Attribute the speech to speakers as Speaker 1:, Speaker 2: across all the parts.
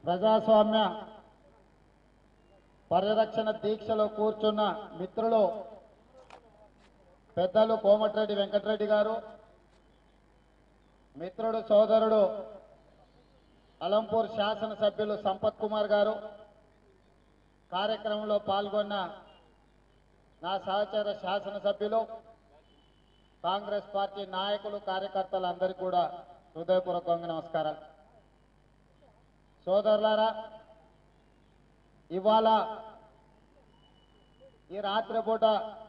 Speaker 1: ప్రజాస్వామ్య పరిరక్షణ దీక్షలో కూర్చున్న మిత్రులు పెద్దలు కోమటిరెడ్డి వెంకటరెడ్డి గారు మిత్రుడు సోదరుడు అలంపూర్ శాసనసభ్యులు సంపత్ కుమార్ గారు కార్యక్రమంలో పాల్గొన్న నా సహచర శాసనసభ్యులు కాంగ్రెస్ పార్టీ నాయకులు కార్యకర్తలందరికీ కూడా హృదయపూర్వకంగా నమస్కారాలు సోదరులారా ఇవాళ ఈ రాత్రిపూట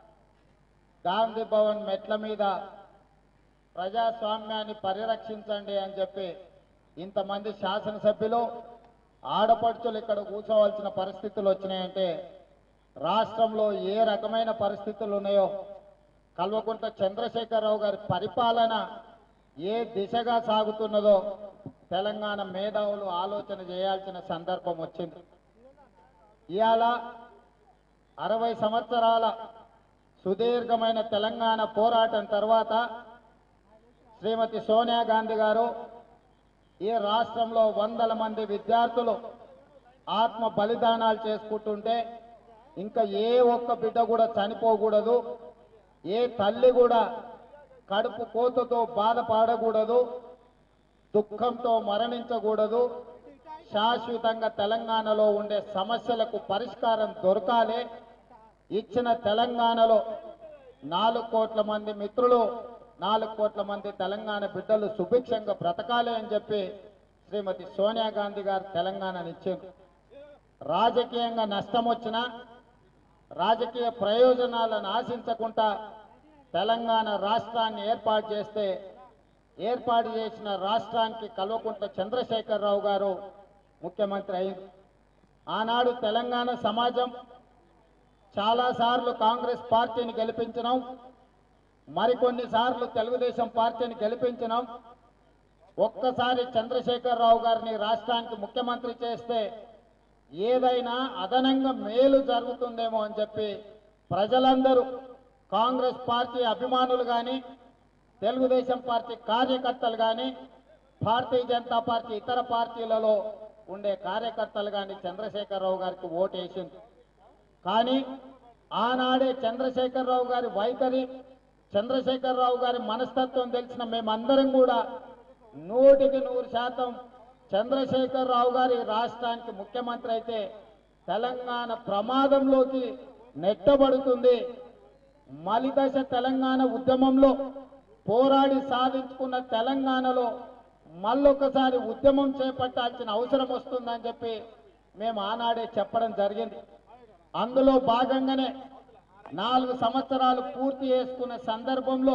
Speaker 1: గాంధీ భవన్ మెట్ల మీద ప్రజాస్వామ్యాన్ని పరిరక్షించండి అని చెప్పి ఇంతమంది శాసనసభ్యులు ఆడపడుచులు ఇక్కడ కూర్చోవలసిన పరిస్థితులు వచ్చినాయంటే రాష్ట్రంలో ఏ రకమైన పరిస్థితులు ఉన్నాయో కల్వకుంట్ల చంద్రశేఖరరావు గారి పరిపాలన ఏ దిశగా సాగుతున్నదో తెలంగాణ మేధావులు ఆలోచన చేయాల్సిన సందర్భం వచ్చింది ఇవాళ అరవై సంవత్సరాల సుదీర్ఘమైన తెలంగాణ పోరాటం తర్వాత శ్రీమతి సోనియా గాంధీ గారు ఈ రాష్ట్రంలో వందల మంది విద్యార్థులు ఆత్మ బలిదానాలు చేసుకుంటుంటే ఇంకా ఏ ఒక్క బిడ్డ కూడా చనిపోకూడదు ఏ తల్లి కూడా కడుపు కోతతో బాధపడకూడదు దుఃఖంతో మరణించకూడదు శాశ్వతంగా తెలంగాణలో ఉండే సమస్యలకు పరిష్కారం దొరకాలి ఇచ్చిన తెలంగాణలో నాలుగు కోట్ల మంది మిత్రులు నాలుగు కోట్ల మంది తెలంగాణ బిడ్డలు సుభిక్షంగా బ్రతకాలి అని చెప్పి శ్రీమతి సోనియా గాంధీ గారు తెలంగాణను ఇచ్చారు రాజకీయంగా నష్టం వచ్చినా రాజకీయ ప్రయోజనాలను ఆశించకుండా తెలంగాణ రాష్ట్రాన్ని ఏర్పాటు చేస్తే ఏర్పాటు చేసిన రాష్ట్రానికి కల్వకుంట్ల చంద్రశేఖరరావు గారు ముఖ్యమంత్రి అయింది ఆనాడు తెలంగాణ సమాజం చాలాసార్లు కాంగ్రెస్ పార్టీని గెలిపించినాం మరికొన్ని సార్లు తెలుగుదేశం పార్టీని గెలిపించినాం ఒక్కసారి చంద్రశేఖరరావు గారిని రాష్ట్రానికి ముఖ్యమంత్రి చేస్తే ఏదైనా అదనంగా మేలు జరుగుతుందేమో అని చెప్పి ప్రజలందరూ కాంగ్రెస్ పార్టీ అభిమానులు కానీ తెలుగుదేశం పార్టీ కార్యకర్తలు కానీ భారతీయ జనతా పార్టీ ఇతర పార్టీలలో ఉండే కార్యకర్తలు కానీ చంద్రశేఖరరావు గారికి ఓటేసింది కానీ ఆనాడే చంద్రశేఖరరావు గారి వైఖరి చంద్రశేఖరరావు గారి మనస్తత్వం తెలిసిన మేమందరం కూడా నూటికి నూరు శాతం చంద్రశేఖరరావు గారి రాష్ట్రానికి ముఖ్యమంత్రి అయితే తెలంగాణ ప్రమాదంలోకి నెట్టబడుతుంది మలిదశ తెలంగాణ ఉద్యమంలో పోరాడి సాధించుకున్న తెలంగాణలో మళ్ళొకసారి ఉద్యమం చేపట్టాల్సిన అవసరం వస్తుందని చెప్పి మేము ఆనాడే చెప్పడం జరిగింది అందులో భాగంగానే నాలుగు సంవత్సరాలు పూర్తి చేసుకున్న సందర్భంలో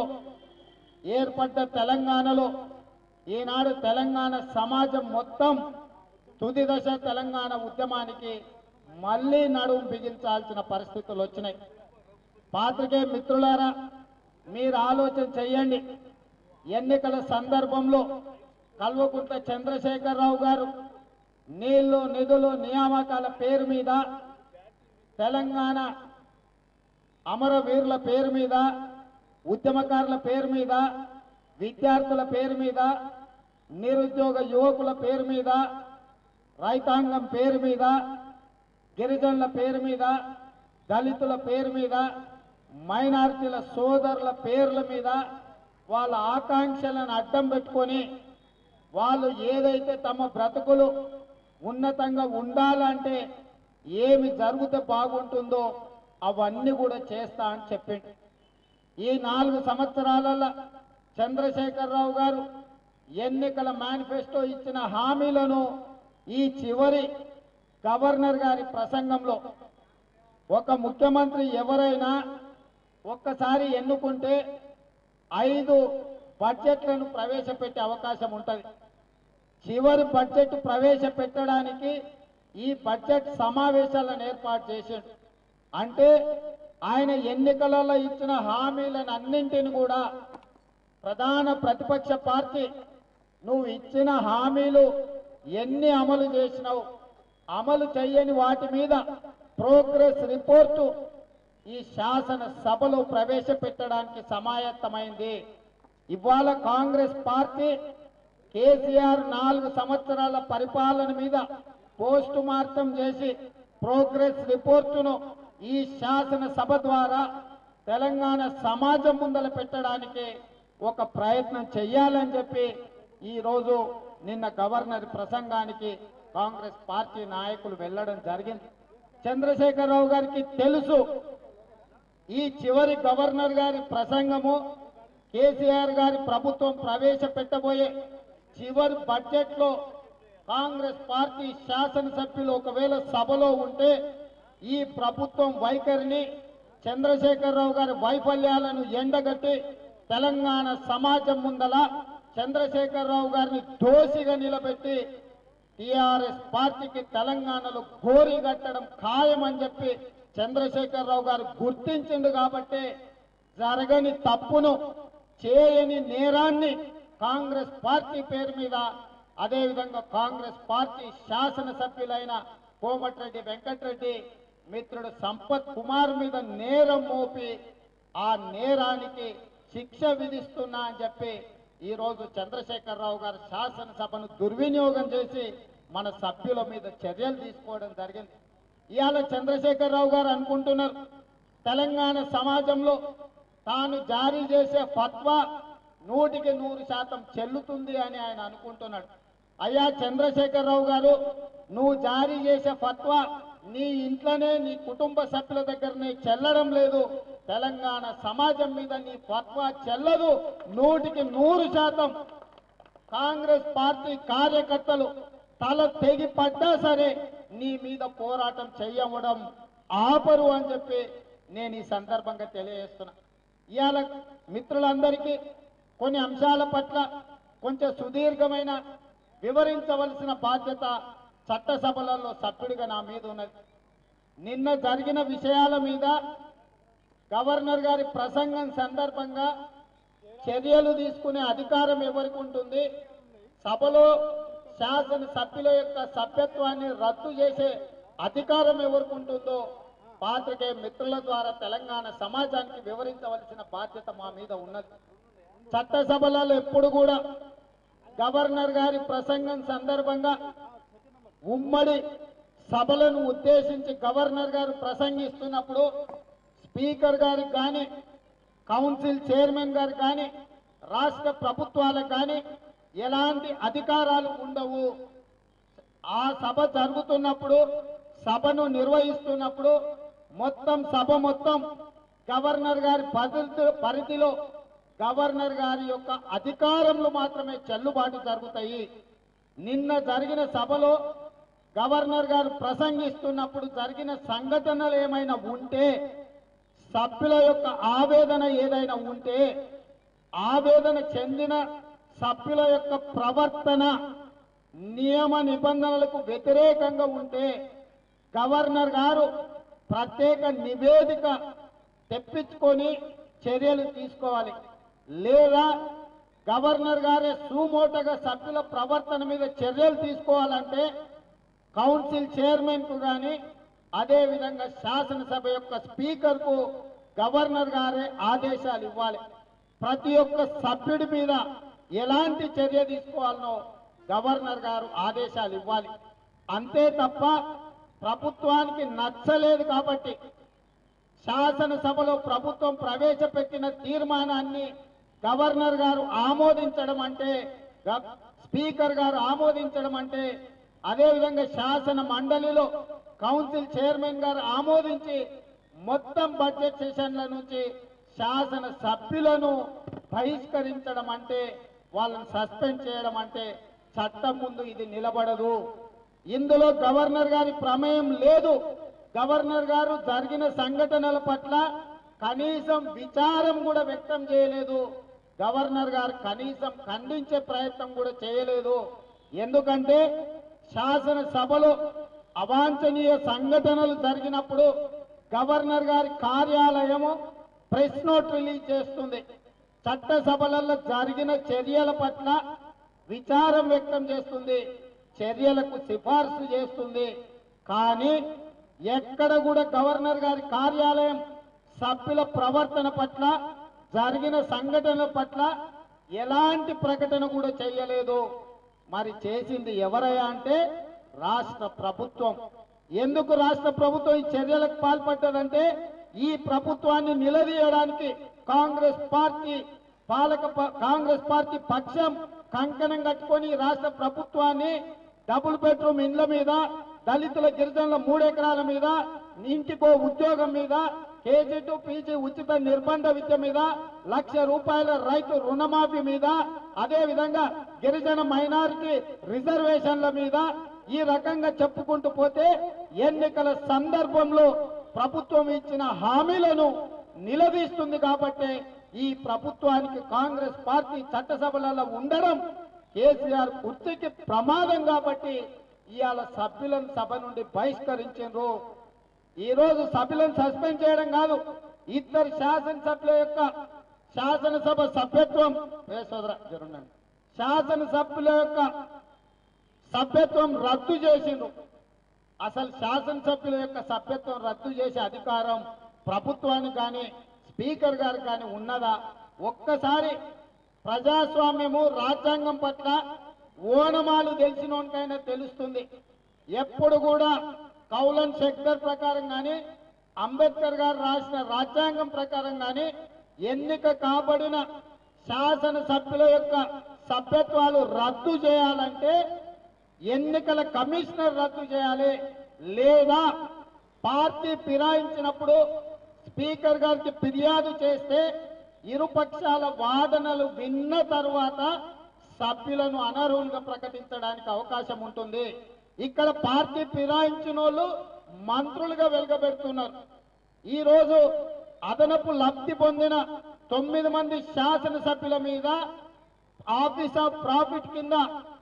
Speaker 1: ఏర్పడ్డ తెలంగాణలో ఈనాడు తెలంగాణ సమాజం మొత్తం తుది దశ తెలంగాణ ఉద్యమానికి మళ్ళీ నడుము బిగించాల్సిన పరిస్థితులు వచ్చినాయి పాత్రికే మిత్రులారా మీరు ఆలోచన చెయ్యండి ఎన్నికల సందర్భంలో కల్వకుంట్ల చంద్రశేఖరరావు గారు నీళ్లు నిధులు నియామకాల పేరు మీద తెలంగాణ అమరవీరుల పేరు మీద ఉద్యమకారుల పేరు మీద విద్యార్థుల పేరు మీద నిరుద్యోగ యువకుల పేరు మీద రైతాంగం పేరు మీద గిరిజనుల పేరు మీద దళితుల పేరు మీద మైనారిటీల సోదరుల పేర్ల మీద వాళ్ళ ఆకాంక్షలను అడ్డం పెట్టుకొని వాళ్ళు ఏదైతే తమ బ్రతుకులు ఉన్నతంగా ఉండాలంటే ఏమి జరిగితే బాగుంటుందో అవన్నీ కూడా చేస్తా అని చెప్పిండు ఈ నాలుగు సంవత్సరాలలో చంద్రశేఖరరావు గారు ఎన్నికల మేనిఫెస్టో ఇచ్చిన హామీలను ఈ చివరి గవర్నర్ గారి ప్రసంగంలో ఒక ముఖ్యమంత్రి ఎవరైనా ఒక్కసారి ఎన్నుకుంటే ఐదు బడ్జెట్లను ప్రవేశపెట్టే అవకాశం ఉంటుంది చివరి బడ్జెట్ ప్రవేశపెట్టడానికి ఈ బడ్జెట్ సమావేశాలను ఏర్పాటు చేసిండు అంటే ఆయన ఎన్నికలలో ఇచ్చిన హామీలను అన్నింటిని కూడా ప్రధాన ప్రతిపక్ష పార్టీ నువ్వు ఇచ్చిన హామీలు ఎన్ని అమలు చేసినావు అమలు చేయని వాటి మీద ప్రోగ్రెస్ రిపోర్టు ఈ శాసన సభలో ప్రవేశపెట్టడానికి సమాయత్తమైంది ఇవాళ కాంగ్రెస్ పార్టీ కేసీఆర్ నాలుగు సంవత్సరాల పరిపాలన మీద పోస్ట్ మార్టం చేసి ప్రోగ్రెస్ రిపోర్టును ఈ శాసనసభ ద్వారా తెలంగాణ సమాజం ముందల పెట్టడానికి ఒక ప్రయత్నం చెయ్యాలని చెప్పి ఈరోజు నిన్న గవర్నర్ ప్రసంగానికి కాంగ్రెస్ పార్టీ నాయకులు వెళ్ళడం జరిగింది చంద్రశేఖరరావు గారికి తెలుసు ఈ చివరి గవర్నర్ గారి ప్రసంగము కేసీఆర్ గారి ప్రభుత్వం ప్రవేశపెట్టబోయే చివరి బడ్జెట్ లో కాంగ్రెస్ పార్టీ శాసనసభ్యులు ఒకవేళ సభలో ఉంటే ఈ ప్రభుత్వం వైఖరిని చంద్రశేఖరరావు గారి వైఫల్యాలను ఎండగట్టి తెలంగాణ సమాజం ముందల చంద్రశేఖరరావు గారిని దోషిగా నిలబెట్టి టిఆర్ఎస్ పార్టీకి తెలంగాణలో గోరి కట్టడం ఖాయమని చెప్పి చంద్రశేఖరరావు గారు గుర్తించిండు కాబట్టి జరగని తప్పును చేయని నేరాన్ని కాంగ్రెస్ పార్టీ పేరు మీద అదేవిధంగా కాంగ్రెస్ పార్టీ శాసనసభ్యులైన కోమటిరెడ్డి వెంకటరెడ్డి మిత్రుడు సంపత్ కుమార్ మీద నేరం మోపి ఆ నేరానికి శిక్ష విధిస్తున్నా అని చెప్పి ఈ రోజు చంద్రశేఖరరావు గారు శాసనసభను దుర్వినియోగం చేసి మన సభ్యుల మీద చర్యలు తీసుకోవడం జరిగింది ఇవాళ చంద్రశేఖరరావు గారు అనుకుంటున్నారు తెలంగాణ సమాజంలో తాను జారీ చేసే ఫత్వా నూటికి నూరు శాతం చెల్లుతుంది అని ఆయన అనుకుంటున్నాడు అయ్యా చంద్రశేఖరరావు గారు నువ్వు జారీ చేసే ఫత్వా నీ ఇంట్లోనే నీ కుటుంబ సభ్యుల దగ్గరనే చెల్లడం లేదు తెలంగాణ సమాజం మీద నీ ఫత్వా చెల్లదు నూటికి నూరు శాతం కాంగ్రెస్ పార్టీ కార్యకర్తలు తల తెగి పడ్డా సరే నీ మీద పోరాటం చెయ్యవడం ఆపరు అని చెప్పి నేను ఈ సందర్భంగా తెలియజేస్తున్నా ఇవాళ మిత్రులందరికీ కొన్ని అంశాల పట్ల కొంచెం సుదీర్ఘమైన వివరించవలసిన బాధ్యత చట్టసభలలో సభ్యుడిగా నా మీద ఉన్నది నిన్న జరిగిన విషయాల మీద గవర్నర్ గారి ప్రసంగం సందర్భంగా చర్యలు తీసుకునే అధికారం ఎవరికి ఉంటుంది సభలో శాసన సభ్యుల యొక్క సభ్యత్వాన్ని రద్దు చేసే అధికారం ఎవరికి ఉంటుందో పాత్రికేయ మిత్రుల ద్వారా తెలంగాణ సమాజానికి వివరించవలసిన బాధ్యత మా మీద ఉన్నది చట్టసభలలో ఎప్పుడు కూడా గవర్నర్ గారి ప్రసంగం సందర్భంగా ఉమ్మడి సభలను ఉద్దేశించి గవర్నర్ గారు ప్రసంగిస్తున్నప్పుడు స్పీకర్ గారికి కానీ కౌన్సిల్ చైర్మన్ గారు కానీ రాష్ట్ర ప్రభుత్వాలకు కానీ ఎలాంటి అధికారాలు ఉండవు ఆ సభ జరుగుతున్నప్పుడు సభను నిర్వహిస్తున్నప్పుడు మొత్తం సభ మొత్తం గవర్నర్ గారి పరిధి పరిధిలో గవర్నర్ గారి యొక్క అధికారములు మాత్రమే చెల్లుబాటు జరుగుతాయి నిన్న జరిగిన సభలో గవర్నర్ గారు ప్రసంగిస్తున్నప్పుడు జరిగిన సంఘటనలు ఏమైనా ఉంటే సభ్యుల యొక్క ఆవేదన ఏదైనా ఉంటే ఆవేదన చెందిన సభ్యుల యొక్క ప్రవర్తన నియమ నిబంధనలకు వ్యతిరేకంగా ఉంటే గవర్నర్ గారు ప్రత్యేక నివేదిక తెప్పించుకొని చర్యలు తీసుకోవాలి లేదా గవర్నర్ గారే సుమోటగా సభ్యుల ప్రవర్తన మీద చర్యలు తీసుకోవాలంటే కౌన్సిల్ చైర్మన్ కు కానీ అదే విధంగా శాసనసభ యొక్క స్పీకర్ కు గవర్నర్ గారే ఆదేశాలు ఇవ్వాలి ప్రతి ఒక్క సభ్యుడి మీద ఎలాంటి చర్య తీసుకోవాలనో గవర్నర్ గారు ఆదేశాలు ఇవ్వాలి అంతే తప్ప ప్రభుత్వానికి నచ్చలేదు కాబట్టి శాసనసభలో ప్రభుత్వం ప్రవేశపెట్టిన తీర్మానాన్ని గవర్నర్ గారు ఆమోదించడం అంటే గ- స్పీకర్ గారు ఆమోదించడం అంటే అదేవిధంగా శాసన మండలిలో కౌన్సిల్ చైర్మన్ గారు ఆమోదించి మొత్తం బడ్జెట్ సెషన్ల నుంచి శాసన సభ్యులను బహిష్కరించడం అంటే వాళ్ళని సస్పెండ్ చేయడం అంటే చట్టం ముందు ఇది నిలబడదు ఇందులో గవర్నర్ గారి ప్రమేయం లేదు గవర్నర్ గారు జరిగిన సంఘటనల పట్ల కనీసం విచారం కూడా వ్యక్తం చేయలేదు గవర్నర్ గారు కనీసం ఖండించే ప్రయత్నం కూడా చేయలేదు ఎందుకంటే శాసన సభలో అవాంఛనీయ సంఘటనలు జరిగినప్పుడు గవర్నర్ గారి కార్యాలయము ప్రెస్ నోట్ రిలీజ్ చేస్తుంది చట్టసభలలో జరిగిన చర్యల పట్ల విచారం వ్యక్తం చేస్తుంది చర్యలకు సిఫార్సు చేస్తుంది కానీ ఎక్కడ కూడా గవర్నర్ గారి కార్యాలయం సభ్యుల ప్రవర్తన పట్ల జరిగిన సంఘటనల పట్ల ఎలాంటి ప్రకటన కూడా చేయలేదు మరి చేసింది ఎవరయ్యా అంటే రాష్ట్ర ప్రభుత్వం ఎందుకు రాష్ట్ర ప్రభుత్వం ఈ చర్యలకు పాల్పడ్డదంటే ఈ ప్రభుత్వాన్ని నిలదీయడానికి కాంగ్రెస్ పార్టీ పాలక ప- కాంగ్రెస్ పార్టీ పక్షం కంకణం కట్టుకొని ఈ రాష్ట్ర ప్రభుత్వాన్ని డబుల్ బెడ్రూమ్ ఇండ్ల మీద దళితుల గిరిజనుల మూడెకరాల మీద ఇంటికో ఉద్యోగం మీద కేజీ టు పీజీ ఉచిత నిర్బంధ విద్య మీద లక్ష రూపాయల రైతు రుణమాఫీ మీద అదే విధంగా గిరిజన మైనారిటీ రిజర్వేషన్ల మీద ఈ రకంగా చెప్పుకుంటూ పోతే ఎన్నికల సందర్భంలో ప్రభుత్వం ఇచ్చిన హామీలను నిలదీస్తుంది కాబట్టి ఈ ప్రభుత్వానికి కాంగ్రెస్ పార్టీ చట్టసభలలో ఉండడం కేసీఆర్ కుర్చీకి ప్రమాదం కాబట్టి ఇవాళ సభ్యులను సభ నుండి బహిష్కరించారు ఈ రోజు సభ్యులను సస్పెండ్ చేయడం కాదు ఇద్దరు శాసనసభ్యుల యొక్క శాసనసభ సభ్యత్వం ఏ సోదర జరుండండి శాసనసభ్యుల యొక్క సభ్యత్వం రద్దు చేసిండ్రు అసలు శాసనసభ్యుల యొక్క సభ్యత్వం రద్దు చేసే అధికారం ప్రభుత్వానికి కానీ స్పీకర్ గారు కానీ ఉన్నదా ఒక్కసారి ప్రజాస్వామ్యము రాజ్యాంగం పట్ల ఓనమాలు తెలిసినోనికైనా తెలుస్తుంది ఎప్పుడు కూడా కౌలన్ సెక్టర్ ప్రకారం కానీ అంబేద్కర్ గారు రాసిన రాజ్యాంగం ప్రకారం కానీ ఎన్నిక కాబడిన శాసనసభ్యుల యొక్క సభ్యత్వాలు రద్దు చేయాలంటే ఎన్నికల కమిషనర్ రద్దు చేయాలి లేదా పార్టీ ఫిరాయించినప్పుడు స్పీకర్ గారికి ఫిర్యాదు చేస్తే ఇరుపక్షాల వాదనలు విన్న తర్వాత సభ్యులను అనర్హులుగా ప్రకటించడానికి అవకాశం ఉంటుంది ఇక్కడ పార్టీ ఫిరాయించిన వాళ్ళు మంత్రులుగా వెలుగబెడుతున్నారు ఈ రోజు అదనపు లబ్ధి పొందిన తొమ్మిది మంది శాసనసభ్యుల మీద ఆఫీస్ ఆఫ్ ప్రాఫిట్ కింద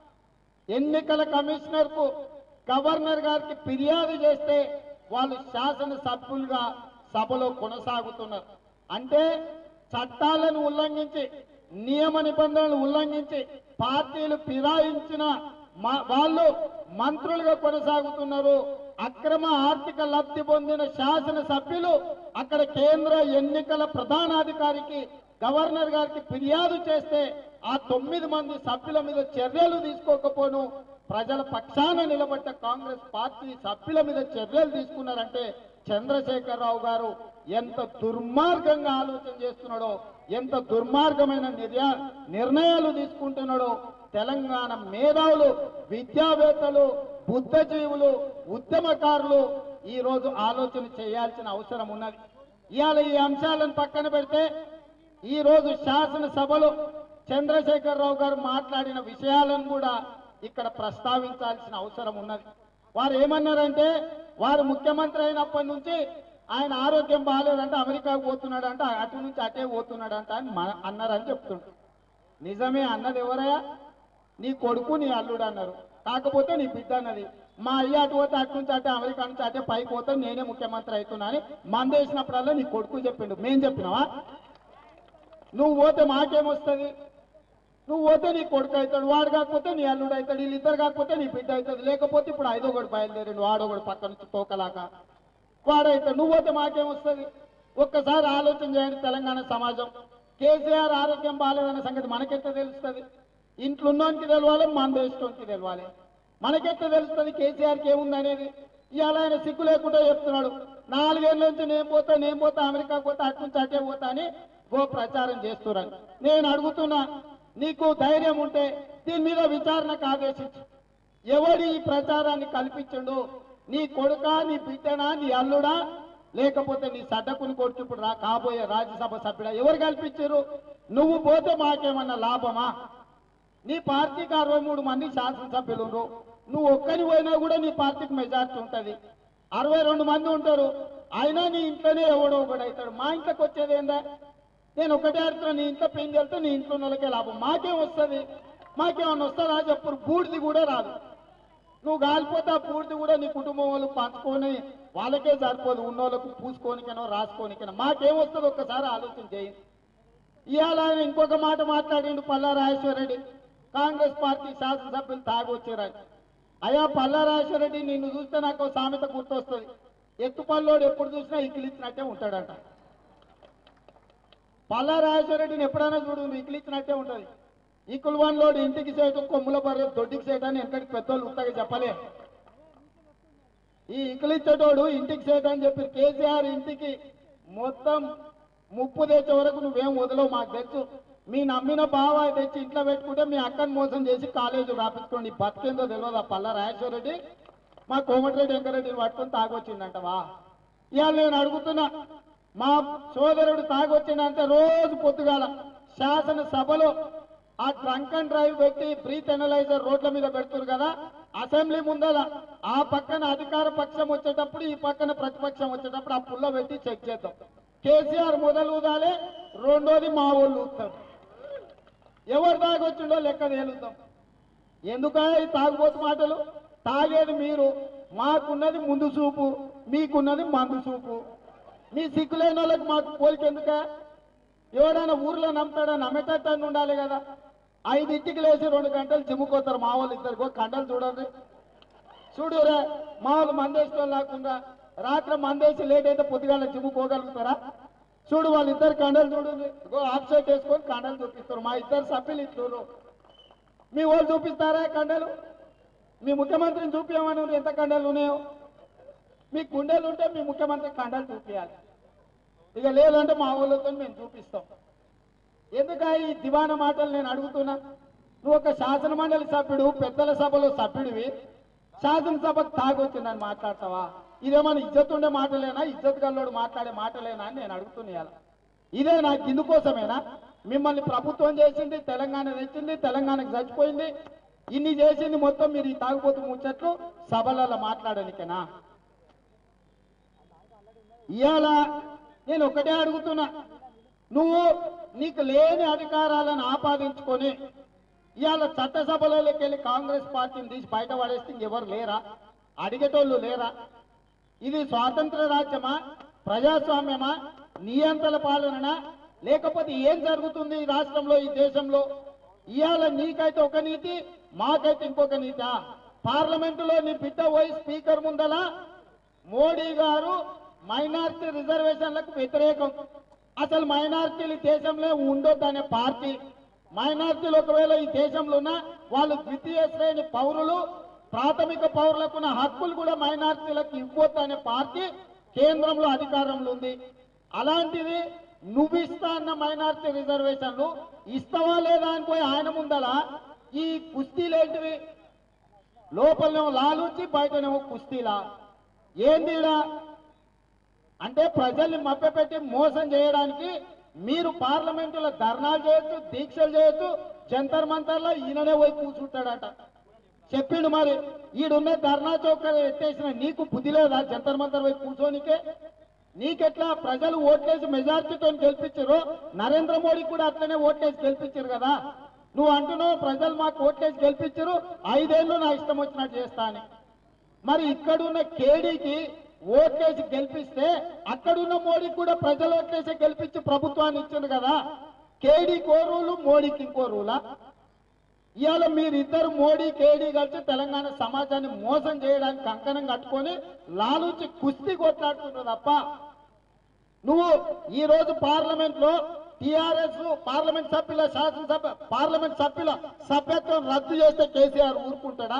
Speaker 1: ఎన్నికల కమిషనర్ కు గవర్నర్ గారికి ఫిర్యాదు చేస్తే వాళ్ళు శాసనసభ్యులుగా సభలో కొనసాగుతున్నారు అంటే చట్టాలను ఉల్లంఘించి నియమ నిబంధనలు ఉల్లంఘించి పార్టీలు ఫిరాయించిన మా- వాళ్ళు మంత్రులుగా కొనసాగుతున్నారు అక్రమ ఆర్థిక లబ్ధి పొందిన శాసన సభ్యులు అక్కడ కేంద్ర ఎన్నికల ప్రధానాధికారికి గవర్నర్ గారికి ఫిర్యాదు చేస్తే ఆ తొమ్మిది మంది సభ్యుల మీద చర్యలు తీసుకోకపోను ప్రజల పక్షాన నిలబడ్డ కాంగ్రెస్ పార్టీ సభ్యుల మీద చర్యలు తీసుకున్నారంటే చంద్రశేఖరరావు గారు ఎంత దుర్మార్గంగా ఆలోచన చేస్తున్నాడో ఎంత దుర్మార్గమైన నిర్యా- నిర్ణయాలు తీసుకుంటున్నాడో తెలంగాణ మేధావులు విద్యావేత్తలు బుద్ధజీవులు ఉద్యమకారులు ఈ రోజు ఆలోచన చేయాల్సిన అవసరం ఉన్నది ఇవాళ ఈ అంశాలను పక్కన పెడితే ఈ రోజు శాసనసభలో చంద్రశేఖరరావు గారు మాట్లాడిన విషయాలను కూడా ఇక్కడ ప్రస్తావించాల్సిన అవసరం ఉన్నది వారు ఏమన్నారంటే వారు ముఖ్యమంత్రి అయినప్పటి నుంచి ఆయన ఆరోగ్యం బాగాలేదంటే అమెరికాకు పోతున్నాడంట అటు నుంచి అటే పోతున్నాడంట అని మన- అన్నారని చెప్తుండ్రు నిజమే అన్నది ఎవరయ్యా నీ కొడుకు నీ అల్లుడు అన్నారు కాకపోతే నీ బిడ్డ అన్నది మా అయ్య అటు పోతే అటు నుంచి అటే అమెరికా నుంచి అటే పైకి పోతే నేనే ముఖ్యమంత్రి అవుతున్నా అని మందేసినప్పుడల్లా నీ కొడుకు చెప్పిండు మేం చెప్పినావా నువ్వు పోతే మాకేమొస్తుంది నువ్వు పోతే నీ కొడుకు అవుతాడు వాడు కాకపోతే నీ అల్లుడు అవుతాడు వీళ్ళిద్దరు కాకపోతే నీ బిడ్డ అవుతుంది లేకపోతే ఇప్పుడు ఐదో ఒకటి బయలుదేరిండు వాడో ఒకటి పక్క నుంచి తోకలాగా వాడైతాడు నువ్వు పోతే మాకేమొస్తుంది ఒక్కసారి ఆలోచన చేయండి తెలంగాణ సమాజం కేసీఆర్ ఆరోగ్యం బాగాలేదన్న సంగతి మనకెట్ట తెలుస్తుంది ఇంట్లో ఉన్నోనికి తెలవాలి మన దేశంకి తెలవాలి మనకెట్ట తెలుస్తుంది కేసీఆర్కి ఏముంది అనేది ఇవాళ ఆయన సిగ్గు లేకుండా చెప్తున్నాడు నాలుగేళ్ల నుంచి నేను పోతా నేను పోతా అమెరికాకు పోతా అటు నుంచి అటే పోతా అని గో ప్రచారం చేస్తున్నాను నేను అడుగుతున్నా నీకు ధైర్యం ఉంటే దీని మీద విచారణకు ఆదేశించు ఎవడి ఈ ప్రచారాన్ని కల్పించండు నీ కొడుక నీ బిడ్డనా నీ అల్లుడా లేకపోతే నీ సడ్డకుని కొడుకు ఇప్పుడు రా కాబోయే రాజ్యసభ సభ్యుడా ఎవరు కల్పించారు నువ్వు పోతే మాకేమన్నా లాభమా నీ పార్టీకి అరవై మూడు మంది శాసనసభ్యులు ఉన్నారు. నువ్వు ఒక్కని పోయినా కూడా నీ పార్టీకి మెజార్టీ ఉంటది అరవై రెండు మంది ఉంటారు అయినా నీ ఇంట్లోనే ఎవడో ఒకడు అవుతాడు మా ఇంట్లోకి వచ్చేది ఏందా నేను ఒకటే అడుగుతున్నా నీ ఇంట్లో పెయిన్ వెళ్తే నీ ఇంట్లో ఉన్న వాళ్ళకే లాభం మాకేం వస్తుంది మాకేమన్నా వస్తుందా చెప్పు బూడిది కూడా రాదు నువ్వు కాలిపోతే ఆ పూర్తి కూడా నీ కుటుంబం వాళ్ళు పంచుకొని వాళ్ళకే సరిపోదు ఉన్నోళ్ళకు పూసుకోనికనో రాసుకోనికనో మాకేం వస్తుంది ఒక్కసారి ఆలోచన చేయండి ఇవాళ ఆయన ఇంకొక మాట మాట్లాడిండు పల్లా రెడ్డి కాంగ్రెస్ పార్టీ శాసనసభ్యులు తాగొచ్చారని అయ్యా పల్లా రెడ్డి నిన్ను చూస్తే నాకు ఓ సామెత గుర్తొస్తుంది ఎత్తుపల్లోడు ఎప్పుడు చూసినా ఇకిలిచ్చినట్టే ఉంటాడంట పల్లా రెడ్డిని ఎప్పుడైనా చూడు నువ్వు ఇకిలిచ్చినట్టే ఉంటది ఈ కుల్వాన్లోడు ఇంటికి చేయటం కొమ్ముల బర్రె దొడ్డికి చేయటాన్ని వెనకటి పెద్దోళ్ళు ఉత్తగా చెప్పలే ఈ ఇకిలిచ్చేటోడు ఇంటికి చేయటని చెప్పి కేసీఆర్ ఇంటికి మొత్తం ముప్పు తెచ్చే వరకు నువ్వేం వదలవు మాకు తెలుసు మీ నమ్మిన బావ తెచ్చి ఇంట్లో పెట్టుకుంటే మీ అక్కని మోసం చేసి కాలేజీ రాపించుకోండి బతికేందో తెలియదు ఆ పల్ల రాజేశ్వర రెడ్డి మా కోమటిరెడ్డి వెంకరెడ్డిని పట్టుకొని తాగొచ్చిందంటవా ఇవాళ నేను అడుగుతున్నా మా సోదరుడు తాగొచ్చిందంటే రోజు పొద్దుగాల శాసనసభలో ఆ డ్రంక్ అండ్ డ్రైవ్ పెట్టి బ్రీత్ ఎనలైజర్ రోడ్ల మీద పెడుతున్నారు కదా అసెంబ్లీ ముందర ఆ పక్కన అధికార పక్షం వచ్చేటప్పుడు ఈ పక్కన ప్రతిపక్షం వచ్చేటప్పుడు ఆ పుల్ల పెట్టి చెక్ చేద్దాం కేసీఆర్ మొదలు ఊదాలే రెండోది మా వాళ్ళు ఊతారు ఎవరు తాగొచ్చిండో లెక్క తేలుద్దాం ఎందుక ఈ తాగుబోతు మాటలు తాగేది మీరు మాకున్నది ముందు చూపు మీకున్నది మందు చూపు మీ సిగ్గులేని వాళ్ళకి మాకు పోలిక ఎందుక ఎవడైనా ఊర్లో నమ్ముతాడా నమ్మేటట్టు అని ఉండాలి కదా ఐదింటికి లేచి రెండు గంటలు చిమ్ముకోతారు మా వాళ్ళు ఇద్దరికో కండలు చూడండి చూడురా మా వాళ్ళు మందేసిన లేకుండా రాత్రి మందేసి లేట్ అయితే పొద్దుగాల చిమ్ముకోగలుగుతారా చూడు వాళ్ళిద్దరు కండలు చూడు ఇగో ఆఫ్ సైడ్ వేసుకొని కండలు చూపిస్తారు మా ఇద్దరు సభ్యులు ఇట్లు మీ వాళ్ళు చూపిస్తారా కండలు మీ ముఖ్యమంత్రిని చూపించమని ఉంది ఎంత కండలు ఉన్నాయో మీ గుండెలు ఉంటే మీ ముఖ్యమంత్రి కండలు చూపించాలి ఇక లేదంటే మా వాళ్ళతో మేము చూపిస్తాం ఎందుక ఈ దివాన మాటలు నేను అడుగుతున్నా నువ్వు ఒక శాసన మండలి సభ్యుడు పెద్దల సభలో సభ్యుడివి శాసనసభకు తాగొచ్చిందని మాట్లాడతావా ఇదేమన్నా ఇజ్జత్ ఉండే మాటలేనా ఇజ్జత్ గల్లోడు మాట్లాడే మాటలేనా అని నేను అడుగుతున్నా ఇదే నాకు ఇందుకోసమేనా మిమ్మల్ని ప్రభుత్వం చేసింది తెలంగాణ తెచ్చింది తెలంగాణకు చచ్చిపోయింది ఇన్ని చేసింది మొత్తం మీరు ఈ తాగుబోతు ముచ్చట్లు సభలలో మాట్లాడనికేనా ఇవాళ నేను ఒకటే అడుగుతున్నా నువ్వు నీకు లేని అధికారాలను ఆపాదించుకొని ఇవాళ చట్టసభలోకి వెళ్ళి కాంగ్రెస్ పార్టీని తీసి బయట పడేస్తే ఇంకెవరు లేరా అడిగేటోళ్ళు లేరా ఇది స్వాతంత్ర రాజ్యమా ప్రజాస్వామ్యమా నియంత్రణ పాలననా లేకపోతే ఏం జరుగుతుంది ఈ రాష్ట్రంలో ఈ దేశంలో ఇవాళ నీకైతే ఒక నీతి మాకైతే ఇంకొక నీతా పార్లమెంటులో నీ బిడ్డ పోయి స్పీకర్ ముందల మోడీ గారు మైనార్టీ రిజర్వేషన్లకు వ్యతిరేకం అసలు మైనార్టీలు ఈ దేశంలో ఉండొద్దనే పార్టీ మైనార్టీలు ఒకవేళ ఈ దేశంలో ఉన్న వాళ్ళు ద్వితీయ శ్రేణి పౌరులు ప్రాథమిక పౌరులకు ఉన్న హక్కులు కూడా మైనార్టీలకు ఇవ్వద్దు అనే పార్టీ కేంద్రంలో అధికారంలో ఉంది అలాంటిది నువ్వు ఇస్తా అన్న మైనార్టీ రిజర్వేషన్లు ఇస్తావా లేదా అని పోయి ఆయన ముందలా ఈ కుస్తీలేంటివి లోపలనేమో లాలూచి బయటనేమో కుస్తీలా ఏందిడా అంటే ప్రజల్ని మభ్యపెట్టి మోసం చేయడానికి మీరు పార్లమెంటులో ధర్నాలు చేయొచ్చు దీక్షలు చేయొచ్చు జంతర్ మంతర్లో ఈయననే పోయి కూర్చుంటాడట చెప్పిండు మరి ఈడున్న ధర్నా చౌక ఎత్తేసిన నీకు బుద్ధి లేదా జంతర్ మంతర్ పోయి కూర్చోనికే నీకెట్లా ప్రజలు ఓట్లేసి మెజార్టీతో గెలిపించారు నరేంద్ర మోడీ కూడా అట్లనే ఓట్లేసి గెలిపించారు కదా నువ్వు అంటున్నావు ప్రజలు మాకు ఓట్లేసి గెలిపించారు ఐదేళ్లు నా ఇష్టం వచ్చినట్టు చేస్తా అని మరి ఇక్కడున్న కేడీకి ఓట్లేసి గెలిపిస్తే అక్కడున్న మోడీకి కూడా ప్రజలు ఓట్లేసి గెలిపించి ప్రభుత్వాన్ని ఇచ్చింది కదా కేడీ కో రూలు మోడీకి ఇంకో రూలా ఇవాళ మీరిద్దరు మోడీ కేడీ కలిసి తెలంగాణ సమాజాన్ని మోసం చేయడానికి కంకణం కట్టుకొని లాలూచి కుస్తీ కొట్లాడుతున్నారు తప్ప నువ్వు ఈ రోజు పార్లమెంట్ లో టిఆర్ఎస్ పార్లమెంట్ సభ్యుల శాసనసభ పార్లమెంట్ సభ్యుల సభ్యత్వం రద్దు చేస్తే కేసీఆర్ ఊరుకుంటాడా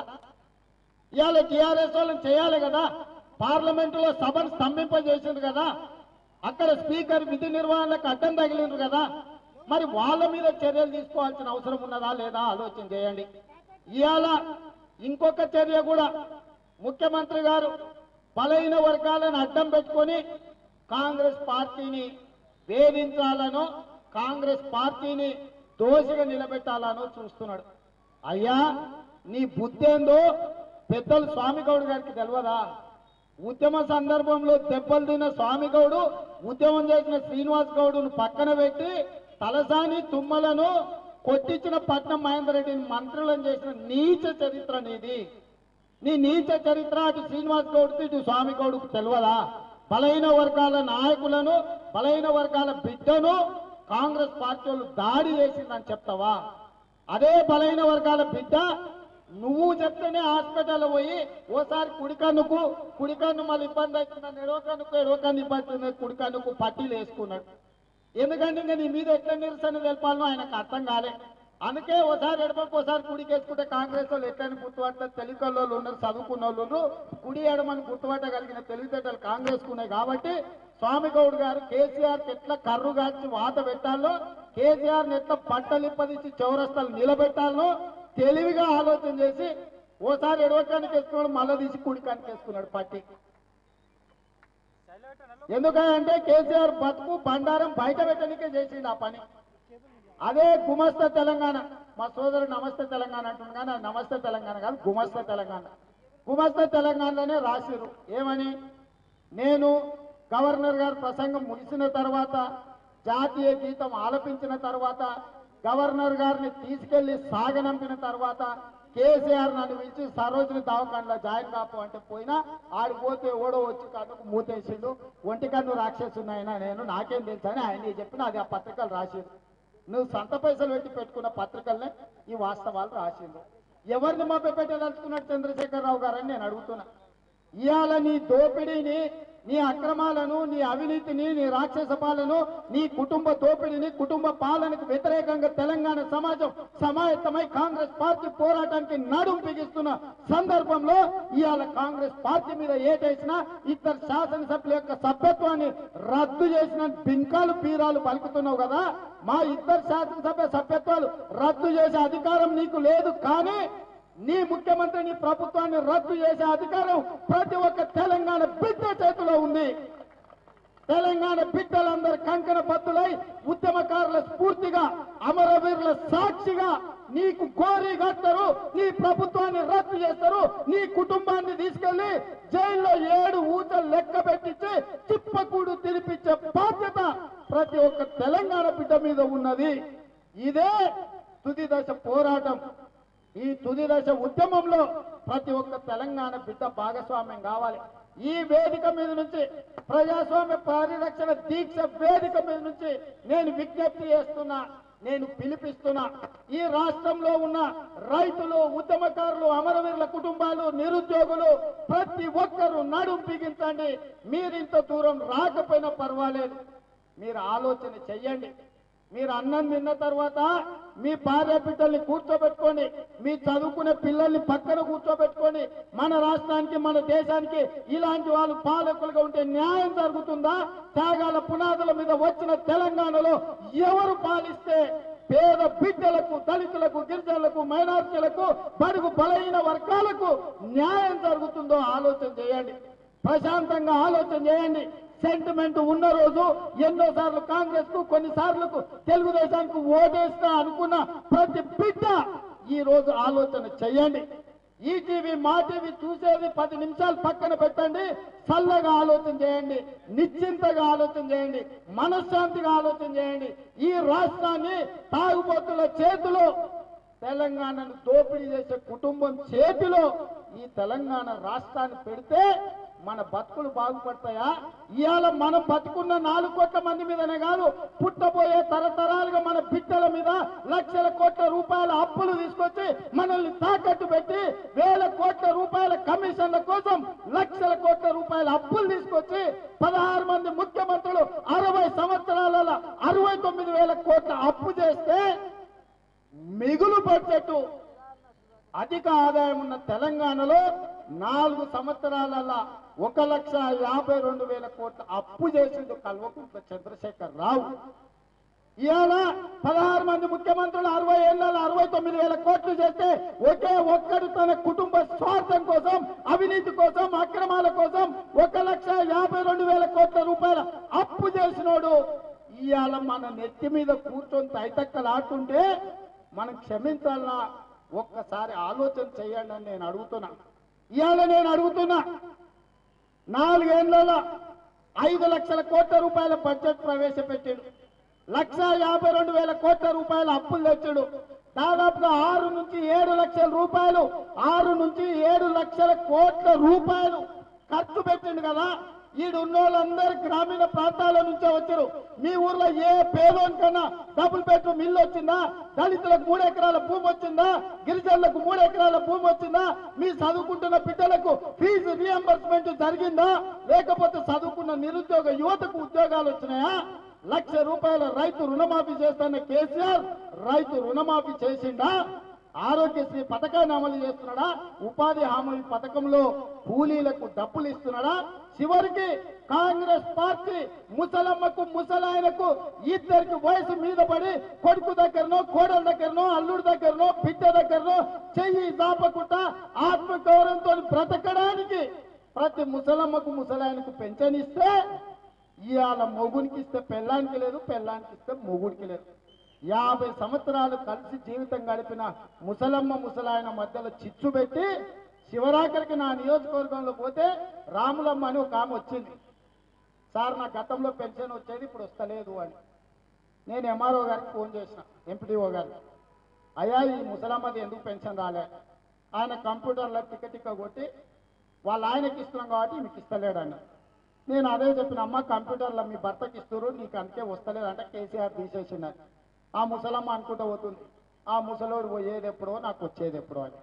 Speaker 1: ఇవాళ టిఆర్ఎస్ వాళ్ళని చేయాలి కదా పార్లమెంట్ లో సభను స్తంభింపజేసింది కదా అక్కడ స్పీకర్ విధి నిర్వహణకు అడ్డం తగిలిండ్రు కదా మరి వాళ్ళ మీద చర్యలు తీసుకోవాల్సిన అవసరం ఉన్నదా లేదా ఆలోచన చేయండి ఇవాళ ఇంకొక చర్య కూడా ముఖ్యమంత్రి గారు బలైన వర్గాలను అడ్డం పెట్టుకొని కాంగ్రెస్ పార్టీని వేధించాలనో కాంగ్రెస్ పార్టీని దోషిగా నిలబెట్టాలనో చూస్తున్నాడు అయ్యా నీ బుద్ధేందో పెద్దలు స్వామిగౌడ్ గారికి తెలియదా ఉద్యమ సందర్భంలో దెబ్బలు తిన్న స్వామిగౌడు ఉద్యమం చేసిన శ్రీనివాస్ గౌడును పక్కన పెట్టి తలసాని తుమ్మలను కొట్టించిన పట్నం మహేందర్ రెడ్డిని మంత్రులను చేసిన నీచ చరిత్ర నీది నీ నీచ చరిత్ర అటు శ్రీనివాస్ గౌడ్కి ఇటు స్వామి గౌడ్కు తెలియదా బలైన వర్గాల నాయకులను బలైన వర్గాల బిడ్డను కాంగ్రెస్ పార్టీ వాళ్ళు దాడి చేసిందని చెప్తావా అదే బలైన వర్గాల బిడ్డ నువ్వు చెప్తేనే హాస్పిటల్ పోయి ఓసారి కుడికన్నుకు కుడికన్ను మళ్ళీ ఇబ్బంది అవుతుందని ఎడవ కన్నుకు ఎడవ కన్ను ఇబ్బంది అవుతుంది కుడికన్నుకు పట్టీలు వేసుకున్నాడు ఎందుకంటే ఇంకా నీ మీద ఎట్లా నిరసన తెలపాలనో ఆయనకు అర్థం కాలే అందుకే ఒకసారి ఎడమకు ఒకసారి కుడికి వేసుకుంటే కాంగ్రెస్ వాళ్ళు ఎట్లని గుర్తుపట్ల తెలివికల్లో ఉన్నారు చదువుకున్న వాళ్ళు ఉన్నారు. కుడి ఎడమని గుర్తుపట్టగలిగిన తెలివితేటలు కాంగ్రెస్ ఉన్నాయి కాబట్టి స్వామి గౌడ్ గారు కేసీఆర్ ఎట్లా కర్రు కాల్చి వాత పెట్టాలో కేసీఆర్ ఎట్లా పట్టలిప్పదీసి చౌరస్తాలు నిలబెట్టాలో తెలివిగా ఆలోచన చేసి ఓసారి ఎడవకానికి వేసుకున్నాడు మళ్ళీ తీసి కుడికానికి వేసుకున్నాడు పట్టి ఎందుకంటే కేసీఆర్ బతుకు బండారం బయట పెట్టడానికే చేసిండు ఆ పని అదే గుమస్తా తెలంగాణ మా సోదరుడు నమస్తే తెలంగాణ అంటున్నాడు కానీ అది నమస్తే తెలంగాణ కాదు గుమస్తా తెలంగాణ గుమస్తా తెలంగాణలోనే రాసిరు ఏమని నేను గవర్నర్ గారు ప్రసంగం ముగిసిన తర్వాత జాతీయ గీతం ఆలపించిన తర్వాత గవర్నర్ గారిని తీసుకెళ్లి సాగనంపిన తర్వాత కేసీఆర్ నన్ను పిలిచి సరోజిని దవాఖానలో జాయిన్ కాపు అంటే పోయినా ఆడు పోతే ఓడో వచ్చి కన్నుకు మూతేసిండు ఒంటి కన్ను రాక్షసున్నాయన నేను నాకేం తెలుసు అని ఆయన చెప్పిన అది ఆ పత్రికలు రాసిండు నువ్వు సొంత పైసలు పెట్టి పెట్టుకున్న పత్రికల్నే ఈ వాస్తవాలు రాసిండు ఎవరిని మభ్య పెట్టదలుచుకున్నాడు చంద్రశేఖరరావు గారని నేను అడుగుతున్నా ఇవాళ నీ దోపిడీని నీ అక్రమాలను నీ అవినీతిని నీ రాక్షస పాలను నీ కుటుంబ దోపిడీని కుటుంబ పాలనకు వ్యతిరేకంగా తెలంగాణ సమాజం సమాయత్తమై కాంగ్రెస్ పార్టీ పోరాటానికి నడుం బిగిస్తున్న సందర్భంలో ఇవాళ కాంగ్రెస్ పార్టీ మీద ఏటేసినా ఇద్దరు శాసనసభ్యుల యొక్క సభ్యత్వాన్ని రద్దు చేసిన బింకాలు పీరాలు పలుకుతున్నావు కదా మా ఇద్దరు శాసనసభ్య సభ్యత్వాలు రద్దు చేసే అధికారం నీకు లేదు కానీ నీ ముఖ్యమంత్రి నీ ప్రభుత్వాన్ని రద్దు చేసే అధికారం ప్రతి ఒక్క తెలంగాణ బిడ్డ చేతిలో ఉంది తెలంగాణ బిడ్డలందరూ కంకణ బద్దులై ఉద్యమకారుల స్ఫూర్తిగా అమరవీరుల సాక్షిగా నీకు గోరీ కడతారు నీ ప్రభుత్వాన్ని రద్దు చేస్తారు నీ కుటుంబాన్ని తీసుకెళ్లి జైల్లో ఏడు ఊచలు లెక్క పెట్టించి చిప్పకూడు తినిపించే బాధ్యత ప్రతి ఒక్క తెలంగాణ బిడ్డ మీద ఉన్నది ఇదే తుది దశ పోరాటం ఈ తుది దశ ఉద్యమంలో ప్రతి ఒక్క తెలంగాణ బిడ్డ భాగస్వామ్యం కావాలి ఈ వేదిక మీద నుంచి ప్రజాస్వామ్య పరిరక్షణ దీక్ష వేదిక మీద నుంచి నేను విజ్ఞప్తి చేస్తున్నా నేను పిలిపిస్తున్నా ఈ రాష్ట్రంలో ఉన్న రైతులు ఉద్యమకారులు అమరవీరుల కుటుంబాలు నిరుద్యోగులు ప్రతి ఒక్కరూ నడుం బిగించండి మీరు ఇంత దూరం రాకపోయినా పర్వాలేదు మీరు ఆలోచన చెయ్యండి మీరు అన్నం తిన్న తర్వాత మీ భార్య బిడ్డల్ని కూర్చోబెట్టుకొని మీ చదువుకునే పిల్లల్ని పక్కన కూర్చోబెట్టుకొని మన రాష్ట్రానికి మన దేశానికి ఇలాంటి వాళ్ళు పాలకులుగా ఉంటే న్యాయం జరుగుతుందా త్యాగాల పునాదుల మీద వచ్చిన తెలంగాణలో ఎవరు పాలిస్తే పేద బిడ్డలకు దళితులకు గిరిజనులకు మైనార్టీలకు బడుగు బలహీన వర్గాలకు న్యాయం జరుగుతుందో ఆలోచన చేయండి ప్రశాంతంగా ఆలోచన చేయండి సెంటిమెంట్ ఉన్న రోజు ఎన్నో సార్లు కాంగ్రెస్ కు కొన్ని సార్లు తెలుగుదేశానికి ఓటేస్తా అనుకున్న ప్రతి బిడ్డ ఈ రోజు ఆలోచన చేయండి ఈ టీవీ మా టీవీ చూసేది పది నిమిషాలు పక్కన పెట్టండి చల్లగా ఆలోచన చేయండి నిశ్చింతగా ఆలోచన చేయండి మనశ్శాంతిగా ఆలోచన చేయండి ఈ రాష్ట్రాన్ని తాగుబోతుల చేతిలో తెలంగాణను దోపిడీ చేసే కుటుంబం చేతిలో ఈ తెలంగాణ రాష్ట్రాన్ని పెడితే మన బతుకులు బాగుపడతాయా ఇవాళ మనం బతుకున్న నాలుగు కోట్ల మంది మీదనే కాదు పుట్టబోయే తరతరాలుగా మన బిడ్డల మీద లక్షల కోట్ల రూపాయల అప్పులు తీసుకొచ్చి మనల్ని తాకట్టు పెట్టి వేల కోట్ల రూపాయల కమిషన్ల కోసం లక్షల కోట్ల రూపాయల అప్పులు తీసుకొచ్చి పదహారు మంది ముఖ్యమంత్రులు అరవై సంవత్సరాల అరవై తొమ్మిది వేల కోట్ల అప్పు చేస్తే మిగులు బడ్జెట్ అధిక ఆదాయం ఉన్న తెలంగాణలో నాలుగు సంవత్సరాలలో ఒక లక్ష యాభై రెండు వేల కోట్ల అప్పు చేసిండు కల్వకుంట్ల చంద్రశేఖర్ రావు ఇవాళ పదహారు మంది ముఖ్యమంత్రులు అరవై ఏళ్ళలో అరవై తొమ్మిది వేల కోట్లు చేస్తే ఒకే ఒక్కడు తన కుటుంబ స్వార్థం కోసం అవినీతి కోసం అక్రమాల కోసం ఒక లక్ష యాభై రెండు వేల కోట్ల రూపాయల అప్పు చేసినోడు ఇవాళ మన నెత్తి మీద కూర్చొని తైతక్కలాడుతుంటే మనం క్షమించాలన్నా ఒక్కసారి ఆలోచన చేయండి అని నేను అడుగుతున్నా ఇవాళ నేను అడుగుతున్నా నాలుగేళ్లలో ఐదు లక్షల కోట్ల రూపాయల బడ్జెట్ ప్రవేశపెట్టాడు లక్ష యాభై రెండు వేల కోట్ల రూపాయల అప్పులు తెచ్చాడు దాదాపుగా ఆరు నుంచి ఏడు లక్షల రూపాయలు ఆరు నుంచి ఏడు లక్షల కోట్ల రూపాయలు ఖర్చు పెట్టిండు కదా ఈడు ఉన్నోళ్ళందరూ గ్రామీణ ప్రాంతాల నుంచే వచ్చారు మీ ఊర్లో ఏ పేదోని కన్నా డబుల్ బెడ్రూమ్ ఇల్లు వచ్చిందా దళితులకు మూడు ఎకరాల భూమి వచ్చిందా గిరిజనులకు మూడు ఎకరాల భూమి వచ్చిందా మీ చదువుకుంటున్న బిడ్డలకు ఫీజు రియంబర్స్మెంట్ జరిగిందా లేకపోతే చదువుకున్న నిరుద్యోగ యువతకు ఉద్యోగాలు వచ్చినాయా లక్ష రూపాయల రైతు రుణమాఫీ చేస్తున్న కేసీఆర్ రైతు రుణమాఫీ చేసిండా ఆరోగ్యశ్రీ పథకాన్ని అమలు చేస్తున్నాడా ఉపాధి హామీ పథకంలో కూలీలకు డబ్బులు ఇస్తున్నాడా చివరికి కాంగ్రెస్ పార్టీ ముసలమ్మకు ముసలాయనకు ఇద్దరికి వయసు మీద పడి కొడుకు దగ్గరనో కోడల దగ్గరనో అల్లుడి దగ్గరనో బిడ్డ దగ్గరనో చెయ్యి దాపకుండా ఆత్మగౌరవంతో బ్రతకడానికి ప్రతి ముసలమ్మకు ముసలాయనకు పెన్షన్ ఇస్తే ఇవాళ మొగునికి ఇస్తే పెళ్ళానికి లేదు పెళ్ళానికి ఇస్తే మొగుడికి లేదు యాభై సంవత్సరాలు కలిసి జీవితం గడిపిన ముసలమ్మ ముసలాయన మధ్యలో చిచ్చు పెట్టి శివరాఖరికి నా నియోజకవర్గంలో పోతే రాములమ్మ అని ఒక ఆమె వచ్చింది సార్ నా గతంలో పెన్షన్ వచ్చేది ఇప్పుడు వస్తలేదు అని నేను ఎంఆర్ఓ గారికి ఫోన్ చేసిన ఎంపీడీఓ గారికి అయ్యా ఈ ముసలమ్మది ఎందుకు పెన్షన్ రాలే ఆయన కంప్యూటర్లో టిక్క టిక్క కొట్టి వాళ్ళ ఆయనకి ఇస్తున్నాం కాబట్టి మీకు ఇస్తలేడన్న నేను అదే చెప్పిన అమ్మ కంప్యూటర్లో మీ భర్తకి ఇస్తారు నీకు అందుకే వస్తలేదు అంటే కేసీఆర్ తీసేసినారు ఆ ముసలమ్మ అనుకుంటూ పోతుంది ఆ ముసలోడు పోయేది ఎప్పుడో నాకు వచ్చేది ఎప్పుడో అని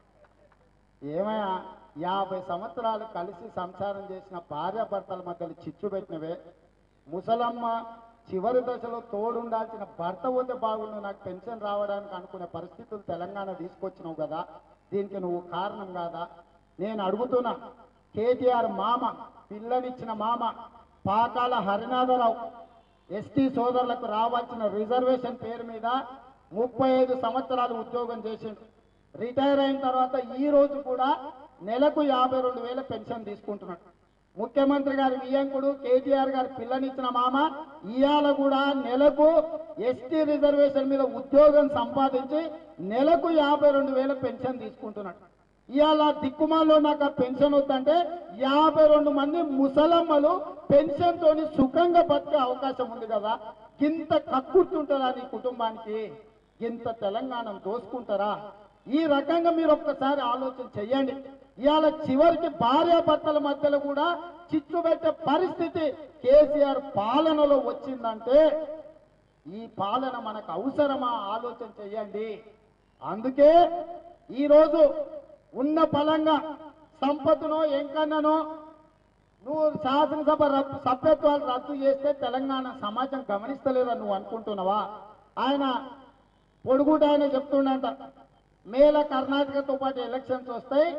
Speaker 1: ఏమయ్యా యాభై సంవత్సరాలు కలిసి సంసారం చేసిన భార్యాభర్తల మధ్యలో చిచ్చు పెట్టినవే ముసలమ్మ చివరి దశలో తోడుండాల్సిన భర్త పోతే బాగుండు నాకు పెన్షన్ రావడానికి అనుకునే పరిస్థితులు తెలంగాణ తీసుకొచ్చినావు కదా దీనికి నువ్వు కారణం కాదా నేను అడుగుతున్నా కేటీఆర్ మామ పిల్లనిచ్చిన మామ పాకాల హరినాథరావు ఎస్టీ సోదరులకు రావాల్సిన రిజర్వేషన్ పేరు మీద ముప్పై ఐదు సంవత్సరాలు ఉద్యోగం చేసిండు రిటైర్ అయిన తర్వాత ఈ రోజు కూడా నెలకు యాభై రెండు వేల పెన్షన్ తీసుకుంటున్నాడు ముఖ్యమంత్రి గారి వియంకుడు కేటీఆర్ గారి పిల్లనిచ్చిన మామ ఇవాళ కూడా నెలకు ఎస్టీ రిజర్వేషన్ మీద ఉద్యోగం సంపాదించి నెలకు యాభై రెండు వేల పెన్షన్ తీసుకుంటున్నాడు ఇవాళ దిక్కుమాల్లో నాకు ఆ పెన్షన్ వద్దంటే యాభై రెండు మంది ముసలమ్మలు పెన్షన్ తోని సుఖంగా బతికే అవకాశం ఉంది కదా గింత కక్కుర్తుంటారా నీ కుటుంబానికి గింత తెలంగాణ దోసుకుంటారా ఈ రకంగా మీరు ఒక్కసారి ఆలోచన చెయ్యండి ఇవాళ చివరికి భార్యాభర్తల మధ్యలో కూడా చిచ్చు పెట్టే పరిస్థితి కేసీఆర్ పాలనలో వచ్చిందంటే ఈ పాలన మనకు అవసరమా ఆలోచన చెయ్యండి అందుకే ఈరోజు ఉన్న బలంగా సంపదనో ఎంకన్ననో నువ్వు శాసనసభ రద్దు సభ్యత్వాలు రద్దు చేస్తే తెలంగాణ సమాజం గమనిస్తలేదని నువ్వు అనుకుంటున్నావా ఆయన పొడుగుడు ఆయన చెప్తుండంట మేల కర్ణాటకతో పాటు ఎలక్షన్స్ వస్తాయి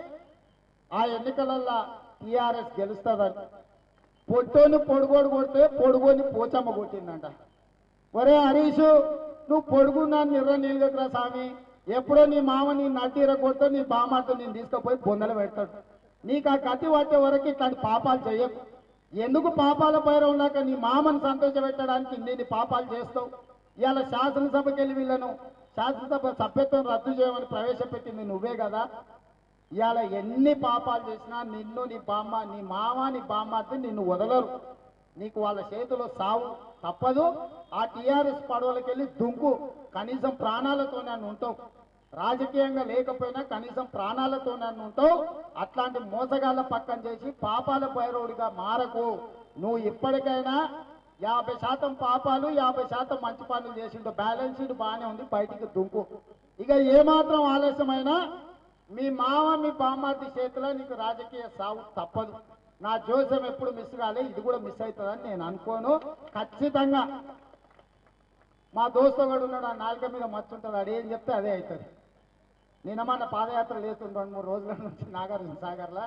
Speaker 1: ఆ ఎన్నికలల్లో టీఆర్ఎస్ గెలుస్తుందని పొట్టోని పొడుగోడు కొడితే పొడుగోని పోచమ్మ కొట్టిందంట ఒరే హరీషు నువ్వు పొడుగున్నా నిర్ర నీళ్ళరా స్వామి ఎప్పుడో నీ మామ నీ నటీర కొడితే నీ బామాతో నేను తీసుకుపోయి బొందలు పెడతాడు నీకు ఆ కత్తి పట్టే వరకు ఇట్లాంటి పాపాలు చేయకు ఎందుకు పాపాల పైరం లేక నీ మామను సంతోషపెట్టడానికి ఇన్ని పాపాలు చేస్తావు ఇవాళ శాసనసభకి వెళ్ళి వీళ్ళను శాసనసభ సభ్యత్వం రద్దు చేయమని ప్రవేశపెట్టింది నువ్వే కదా ఇవాళ ఎన్ని పాపాలు చేసినా నిన్ను నీ బామ్మ నీ మామ నీ బామ్మ నిన్ను వదలరు నీకు వాళ్ళ చేతిలో సావు తప్పదు ఆ టీఆర్ఎస్ పడవలకి వెళ్ళి దుంకు కనీసం ప్రాణాలతో నన్ను ఉంటావు రాజకీయంగా లేకపోయినా కనీసం ప్రాణాలతో నన్ను ఉంటావు అట్లాంటి మోసగాళ్ళ పక్కన చేసి పాపాల పైరోడిగా మారకు నువ్వు ఇప్పటికైనా యాభై శాతం పాపాలు యాభై శాతం మంచి పనులు చేసిండు బ్యాలెన్స్ షీట్ బాగానే ఉంది బయటికి దుంకు ఇక ఏమాత్రం ఆలస్యమైనా మీ మామ మీ బామ్మార్ది చేతిలో నీకు రాజకీయ సాగు తప్పదు నా జోసం ఎప్పుడు మిస్ కాలే ఇది కూడా మిస్ అవుతుందని నేను అనుకోను ఖచ్చితంగా మా దోస్తు ఒకడు ఉన్నాడు ఆ నాలుక మీద మచ్చుంటాడు అది ఏం చెప్తే అదే అవుతుంది నిన్నమన్న పాదయాత్ర లేస్తుండు రెండు మూడు రోజుల నుంచి నాగార్జున సాగర్లా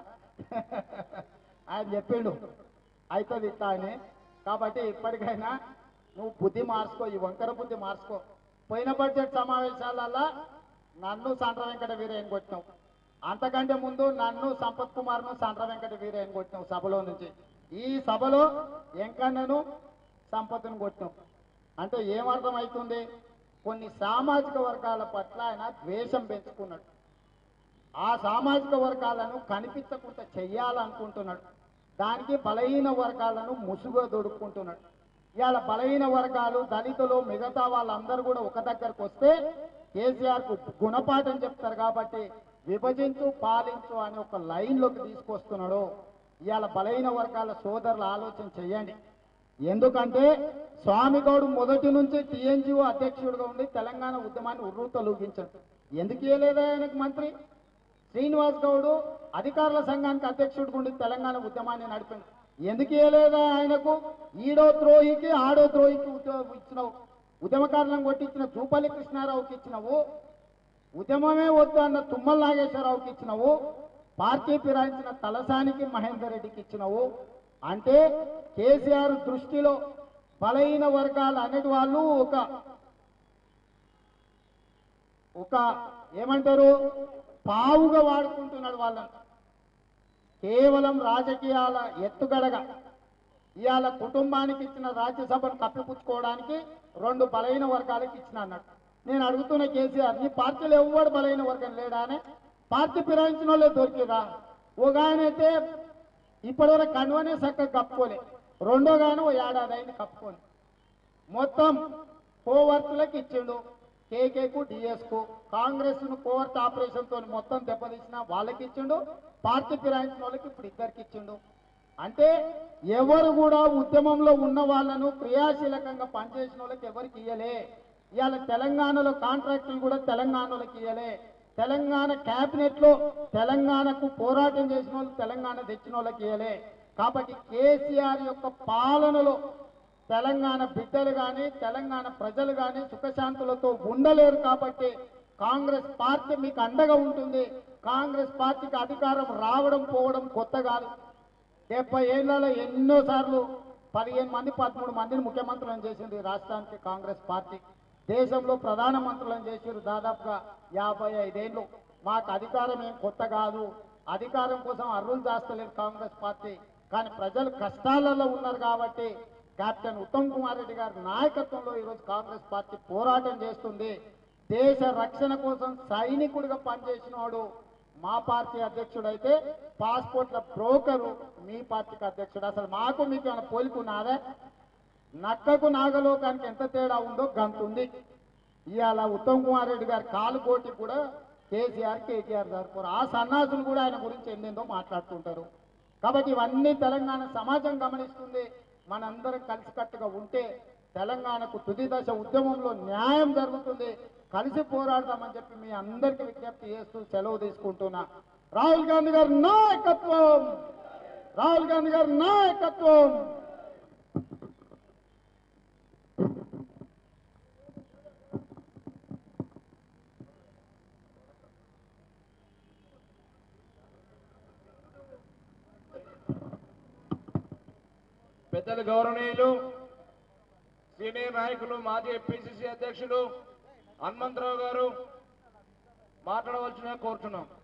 Speaker 1: ఆయన చెప్పిండు అవుతుంది ఇట్లా అని కాబట్టి ఇప్పటికైనా నువ్వు బుద్ధి మార్చుకో ఈ వంకర బుద్ధి మార్చుకో పోయిన బడ్జెట్ సమావేశాలల్లా నన్ను సండ్ర వెంకట వీరయ్యని కొట్టినావు అంతకంటే ముందు నన్ను సంపత్ కుమార్ను సండ్ర వెంకట వీరయ్యని కొట్టినావు సభలో నుంచి ఈ సభలో ఎంకన్నను సంపత్తును కొట్టినావు అంటే ఏమర్థం అవుతుంది కొన్ని సామాజిక వర్గాల పట్ల ఆయన ద్వేషం పెంచుకున్నాడు ఆ సామాజిక వర్గాలను కనిపించకుండా చెయ్యాలనుకుంటున్నాడు దానికి బలహీన వర్గాలను ముసుగుగా దొడుక్కుంటున్నాడు ఇవాళ బలహీన వర్గాలు దళితులు మిగతా వాళ్ళందరూ కూడా ఒక దగ్గరకు వస్తే కేసీఆర్ కు గుణపాఠం చెప్తారు కాబట్టి విభజించు పాలించు అని ఒక లైన్లోకి తీసుకొస్తున్నాడు ఇవాళ బలహీన వర్గాల సోదరులు ఆలోచన చేయండి ఎందుకంటే స్వామిగౌడు మొదటి నుంచి టీఎన్జిఓ అధ్యక్షుడిగా ఉండి తెలంగాణ ఉద్యమాన్ని ఉర్రు తొలగించాడు ఎందుకు ఇవ్వలేదా ఆయనకు మంత్రి శ్రీనివాస్ గౌడు అధికారుల సంఘానికి అధ్యక్షుడిగా ఉండి తెలంగాణ ఉద్యమాన్ని నడిపిండు ఎందుకు ఇవ్వలేదా ఆయనకు ఈడో ద్రోహికి ఆడో ద్రోహికి ఉద్యోగం ఇచ్చినావు ఉద్యమకారులను కొట్టించిన చూపల్లి కృష్ణారావుకి ఇచ్చినావు ఉద్యమమే వద్దు అన్న తుమ్మల నాగేశ్వరరావుకి ఇచ్చినావు పార్టీ ఫిరాయించిన తలసానికి మహేందర్ రెడ్డికి ఇచ్చినావు అంటే కేసీఆర్ దృష్టిలో బలహీన వర్గాలు అనేటి వాళ్ళు ఒక ఒక ఏమంటారు పావుగా వాడుకుంటున్నాడు వాళ్ళని కేవలం రాజకీయాల ఎత్తుగడగా ఇవాళ కుటుంబానికి ఇచ్చిన రాజ్యసభను కప్పిపుచ్చుకోవడానికి రెండు బలహీన వర్గాలకు ఇచ్చిన అన్నట్టు నేను అడుగుతున్న కేసీఆర్ నీ పార్టీలో ఎవ్వడు బలహీన వర్గం లేడా అని పార్టీ ఫిరాయించిన వాళ్ళే దొరికిరా ఒక ఆయన అయితే ఇప్పటివరకు కనువనే చక్కగా కప్పుకోలే రెండో గాను ఓ ఏడాది అయింది కప్పుకొని మొత్తం కోవర్తులకు ఇచ్చిండు కేకేకు డిఎస్కు కాంగ్రెస్ ను కోవర్ట్ ఆపరేషన్ తోని మొత్తం దెబ్బతీసిన వాళ్ళకి ఇచ్చిండు పార్టీ ఫిరాయించిన వాళ్ళకి ఇప్పుడు ఇద్దరికి ఇచ్చిండు అంటే ఎవరు కూడా ఉద్యమంలో ఉన్న వాళ్ళను క్రియాశీలకంగా పనిచేసిన వాళ్ళకి ఎవరికి ఇయ్యలే ఇవాళ తెలంగాణలో కాంట్రాక్టులు కూడా తెలంగాణలోకి ఇయ్యలే తెలంగాణ కేబినెట్ లో తెలంగాణకు పోరాటం చేసిన వాళ్ళు తెలంగాణ తెచ్చిన వాళ్ళకి ఇయ్యలే కాబట్టి కేసీఆర్ యొక్క పాలనలో తెలంగాణ బిడ్డలు కానీ తెలంగాణ ప్రజలు కానీ సుఖశాంతులతో ఉండలేరు కాబట్టి కాంగ్రెస్ పార్టీ మీకు అండగా ఉంటుంది కాంగ్రెస్ పార్టీకి అధికారం రావడం పోవడం కొత్త కాదు డెబ్బై ఏళ్లలో ఎన్నోసార్లు పదిహేను మంది పదమూడు మందిని ముఖ్యమంత్రులను చేసింది ఈ రాష్ట్రానికి కాంగ్రెస్ పార్టీ దేశంలో ప్రధానమంత్రులను చేసారు దాదాపుగా యాభై ఐదేళ్లు మాకు అధికారం ఏం కొత్త కాదు అధికారం కోసం అర్రులు చేస్తలేదు కాంగ్రెస్ పార్టీ కానీ ప్రజలు కష్టాలలో ఉన్నారు కాబట్టి కెప్టెన్ ఉత్తమ్ కుమార్ రెడ్డి గారి నాయకత్వంలో ఈరోజు కాంగ్రెస్ పార్టీ పోరాటం చేస్తుంది దేశ రక్షణ కోసం సైనికుడిగా పనిచేసిన వాడు మా పార్టీ అధ్యక్షుడు అయితే పాస్పోర్ట్ల బ్రోకరు మీ పార్టీకి అధ్యక్షుడు అసలు మాకు మీకు ఏమైనా పోలికున్నారా నక్కకు నాగలోకానికి ఎంత తేడా ఉందో గంతుంది ఇవాళ ఉత్తమ్ కుమార్ రెడ్డి గారి కాలు పోటీ కూడా కేసీఆర్ కేటీఆర్ జరుపుకోరు ఆ సన్నాసులు కూడా ఆయన గురించి ఎన్నెందో మాట్లాడుతుంటారు కాబట్టి ఇవన్నీ తెలంగాణ సమాజం గమనిస్తుంది మనందరం కలిసికట్టుగా ఉంటే తెలంగాణకు తుది దశ ఉద్యమంలో న్యాయం జరుగుతుంది కలిసి పోరాడదామని చెప్పి మీ అందరికీ విజ్ఞప్తి చేస్తూ సెలవు తీసుకుంటున్నా రాహుల్ గాంధీ గారి నాయకత్వం రాహుల్ గాంధీ గారి నాయకత్వం
Speaker 2: పెద్దలు గౌరవనీయులు సీనియర్ నాయకులు మాజీ పిసిసి అధ్యక్షులు హనుమంతరావు గారు మాట్లాడవలసిన కోరుతున్నాం